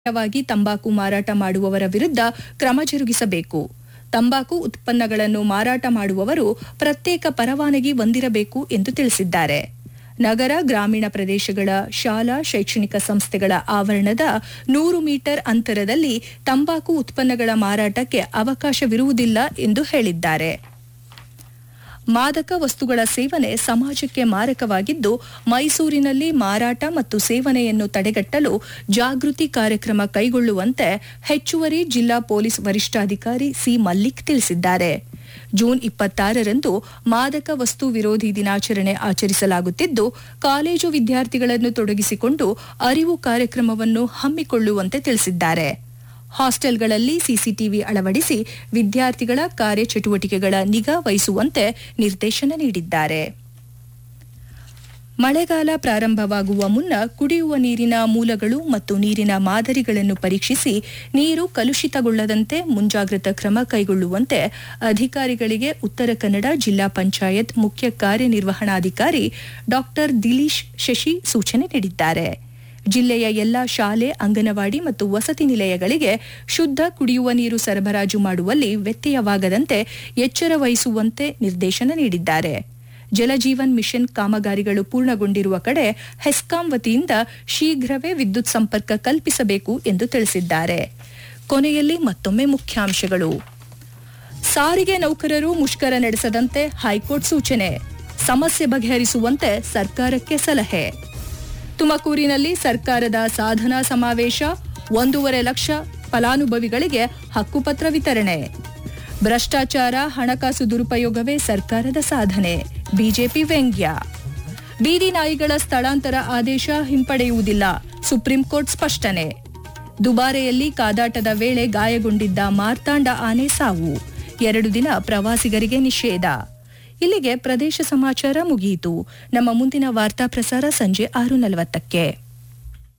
ವಾಗಿ ತಂಬಾಕು ಮಾರಾಟ ಮಾಡುವವರ ವಿರುದ್ಧ ಕ್ರಮ ಜರುಗಿಸಬೇಕು ತಂಬಾಕು ಉತ್ಪನ್ನಗಳನ್ನು ಮಾರಾಟ ಮಾಡುವವರು ಪ್ರತ್ಯೇಕ ಪರವಾನಗಿ ಹೊಂದಿರಬೇಕು ಎಂದು ತಿಳಿಸಿದ್ದಾರೆ ನಗರ ಗ್ರಾಮೀಣ ಪ್ರದೇಶಗಳ ಶಾಲಾ ಶೈಕ್ಷಣಿಕ ಸಂಸ್ಥೆಗಳ ಆವರಣದ ನೂರು ಮೀಟರ್ ಅಂತರದಲ್ಲಿ ತಂಬಾಕು ಉತ್ಪನ್ನಗಳ ಮಾರಾಟಕ್ಕೆ ಅವಕಾಶವಿರುವುದಿಲ್ಲ ಎಂದು ಹೇಳಿದ್ದಾರೆ ಮಾದಕ ವಸ್ತುಗಳ ಸೇವನೆ ಸಮಾಜಕ್ಕೆ ಮಾರಕವಾಗಿದ್ದು ಮೈಸೂರಿನಲ್ಲಿ ಮಾರಾಟ ಮತ್ತು ಸೇವನೆಯನ್ನು ತಡೆಗಟ್ಟಲು ಜಾಗೃತಿ ಕಾರ್ಯಕ್ರಮ ಕೈಗೊಳ್ಳುವಂತೆ ಹೆಚ್ಚುವರಿ ಜಿಲ್ಲಾ ಪೊಲೀಸ್ ವರಿಷ್ಠಾಧಿಕಾರಿ ಸಿ ಮಲ್ಲಿಕ್ ತಿಳಿಸಿದ್ದಾರೆ ಜೂನ್ ಇಪ್ಪತ್ತಾರರಂದು ಮಾದಕ ವಸ್ತು ವಿರೋಧಿ ದಿನಾಚರಣೆ ಆಚರಿಸಲಾಗುತ್ತಿದ್ದು ಕಾಲೇಜು ವಿದ್ಯಾರ್ಥಿಗಳನ್ನು ತೊಡಗಿಸಿಕೊಂಡು ಅರಿವು ಕಾರ್ಯಕ್ರಮವನ್ನು ಹಮ್ಮಿಕೊಳ್ಳುವಂತೆ ತಿಳಿಸಿದ್ದಾರೆ ಹಾಸ್ಟೆಲ್ಗಳಲ್ಲಿ ಸಿಸಿಟಿವಿ ಅಳವಡಿಸಿ ವಿದ್ಯಾರ್ಥಿಗಳ ಕಾರ್ಯಚಟುವಟಿಕೆಗಳ ನಿಗಾ ವಹಿಸುವಂತೆ ನಿರ್ದೇಶನ ನೀಡಿದ್ದಾರೆ ಮಳೆಗಾಲ ಪ್ರಾರಂಭವಾಗುವ ಮುನ್ನ ಕುಡಿಯುವ ನೀರಿನ ಮೂಲಗಳು ಮತ್ತು ನೀರಿನ ಮಾದರಿಗಳನ್ನು ಪರೀಕ್ಷಿಸಿ ನೀರು ಕಲುಷಿತಗೊಳ್ಳದಂತೆ ಮುಂಜಾಗ್ರತಾ ಕ್ರಮ ಕೈಗೊಳ್ಳುವಂತೆ ಅಧಿಕಾರಿಗಳಿಗೆ ಉತ್ತರ ಕನ್ನಡ ಜಿಲ್ಲಾ ಪಂಚಾಯತ್ ಮುಖ್ಯ ಕಾರ್ಯನಿರ್ವಹಣಾಧಿಕಾರಿ ಡಾ ದಿಲೀಶ್ ಶಶಿ ಸೂಚನೆ ನೀಡಿದ್ದಾರೆ ಜಿಲ್ಲೆಯ ಎಲ್ಲಾ ಶಾಲೆ ಅಂಗನವಾಡಿ ಮತ್ತು ವಸತಿ ನಿಲಯಗಳಿಗೆ ಶುದ್ಧ ಕುಡಿಯುವ ನೀರು ಸರಬರಾಜು ಮಾಡುವಲ್ಲಿ ವ್ಯತ್ಯಯವಾಗದಂತೆ ಎಚ್ಚರ ವಹಿಸುವಂತೆ ನಿರ್ದೇಶನ ನೀಡಿದ್ದಾರೆ ಜಲಜೀವನ್ ಮಿಷನ್ ಕಾಮಗಾರಿಗಳು ಪೂರ್ಣಗೊಂಡಿರುವ ಕಡೆ ಹೆಸ್ಕಾಂ ವತಿಯಿಂದ ಶೀಘ್ರವೇ ವಿದ್ಯುತ್ ಸಂಪರ್ಕ ಕಲ್ಪಿಸಬೇಕು ಎಂದು ತಿಳಿಸಿದ್ದಾರೆ ಕೊನೆಯಲ್ಲಿ ಮತ್ತೊಮ್ಮೆ ಮುಖ್ಯಾಂಶಗಳು ಸಾರಿಗೆ ನೌಕರರು ಮುಷ್ಕರ ನಡೆಸದಂತೆ ಹೈಕೋರ್ಟ್ ಸೂಚನೆ ಸಮಸ್ಯೆ ಬಗೆಹರಿಸುವಂತೆ ಸರ್ಕಾರಕ್ಕೆ ಸಲಹೆ ತುಮಕೂರಿನಲ್ಲಿ ಸರ್ಕಾರದ ಸಾಧನಾ ಸಮಾವೇಶ ಒಂದೂವರೆ ಲಕ್ಷ ಫಲಾನುಭವಿಗಳಿಗೆ ಹಕ್ಕುಪತ್ರ ವಿತರಣೆ ಭ್ರಷ್ಟಾಚಾರ ಹಣಕಾಸು ದುರುಪಯೋಗವೇ ಸರ್ಕಾರದ ಸಾಧನೆ ಬಿಜೆಪಿ ವ್ಯಂಗ್ಯ ಬೀದಿ ನಾಯಿಗಳ ಸ್ಥಳಾಂತರ ಆದೇಶ ಹಿಂಪಡೆಯುವುದಿಲ್ಲ ಸುಪ್ರೀಂ ಕೋರ್ಟ್ ಸ್ಪಷ್ಟನೆ ದುಬಾರೆಯಲ್ಲಿ ಕಾದಾಟದ ವೇಳೆ ಗಾಯಗೊಂಡಿದ್ದ ಮಾರ್ತಾಂಡ ಆನೆ ಸಾವು ಎರಡು ದಿನ ಪ್ರವಾಸಿಗರಿಗೆ ನಿಷೇಧ ಇಲ್ಲಿಗೆ ಪ್ರದೇಶ ಸಮಾಚಾರ ಮುಗಿಯಿತು ನಮ್ಮ ಮುಂದಿನ ವಾರ್ತಾ ಪ್ರಸಾರ ಸಂಜೆ ಆರು ನಲವತ್ತಕ್ಕೆ